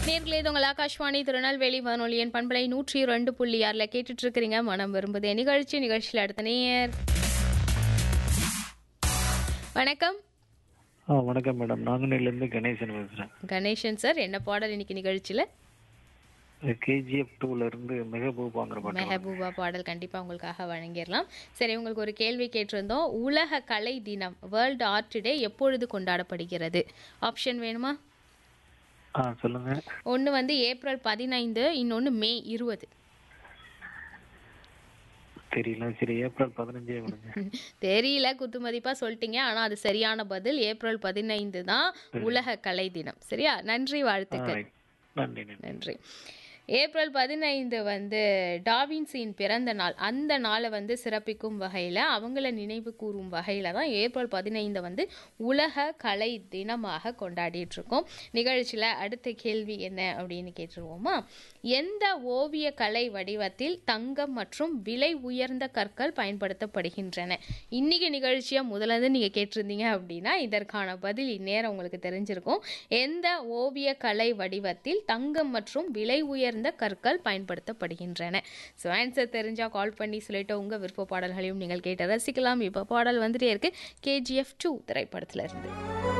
நேர்களே இது உங்கள் ஆகாஷ்வாணி திருநெல்வேலி வானொலியின் பண்பலை நூற்றி ரெண்டு புள்ளி ஆறில் கேட்டுட்டு இருக்கிறீங்க மனம் விரும்புதே நிகழ்ச்சி நிகழ்ச்சியில் அடுத்த நேர் வணக்கம் ஆ வணக்கம் மேடம் நாங்குநேரிலேருந்து கணேசன் பேசுகிறேன் கணேசன் சார் என்ன பாடல் இன்னைக்கு நிகழ்ச்சியில் கேஜிஎஃப் டூலேருந்து மெகபூப் வாங்குற பாட்டு மெஹபூபா பாடல் கண்டிப்பாக உங்களுக்காக வழங்கிடலாம் சரி உங்களுக்கு ஒரு கேள்வி கேட்டிருந்தோம் உலக கலை தினம் வேர்ல்டு ஆர்ட் டே எப்பொழுது கொண்டாடப்படுகிறது ஆப்ஷன் வேணுமா ஆ சொல்லுங்க ஒன்று வந்து ஏப்ரல் பதினைந்து இன்னொன்று மே இருபது தெரியல சரி ஏப்ரல் பதினஞ்சே கொடுங்க தெரியல குத்துமதிப்பா சொல்லிட்டீங்க ஆனா அது சரியான பதில் ஏப்ரல் பதினைந்து தான் உலக கலை தினம் சரியா நன்றி வாழ்த்துக்கள் நன்றி நன்றி நன்றி ஏப்ரல் பதினைந்து வந்து டாவின்சியின் பிறந்த நாள் அந்த நாளை வந்து சிறப்பிக்கும் வகையில் அவங்கள நினைவு கூறும் வகையில் தான் ஏப்ரல் பதினைந்து வந்து உலக கலை தினமாக கொண்டாடிட்டு இருக்கோம் நிகழ்ச்சியில் அடுத்த கேள்வி என்ன அப்படின்னு கேட்டுருவோமா எந்த ஓவிய கலை வடிவத்தில் தங்கம் மற்றும் விலை உயர்ந்த கற்கள் பயன்படுத்தப்படுகின்றன இன்னைக்கு நிகழ்ச்சியை முதல்ல இருந்து நீங்கள் கேட்டிருந்தீங்க அப்படின்னா இதற்கான பதில் இந்நேரம் உங்களுக்கு தெரிஞ்சிருக்கும் எந்த ஓவிய கலை வடிவத்தில் தங்கம் மற்றும் விலை உயர்ந்த கற்கள் பயன்படுத்தப்படுகின்றன ஸோ ஆன்சர் தெரிஞ்சால் கால் பண்ணி சொல்லிட்டு உங்கள் விருப்ப பாடல்களையும் நீங்கள் கேட்டு ரசிக்கலாம் இப்போ பாடல் வந்துட்டே இருக்கு கேஜிஎஃப் டூ திரைப்படத்துல இருந்து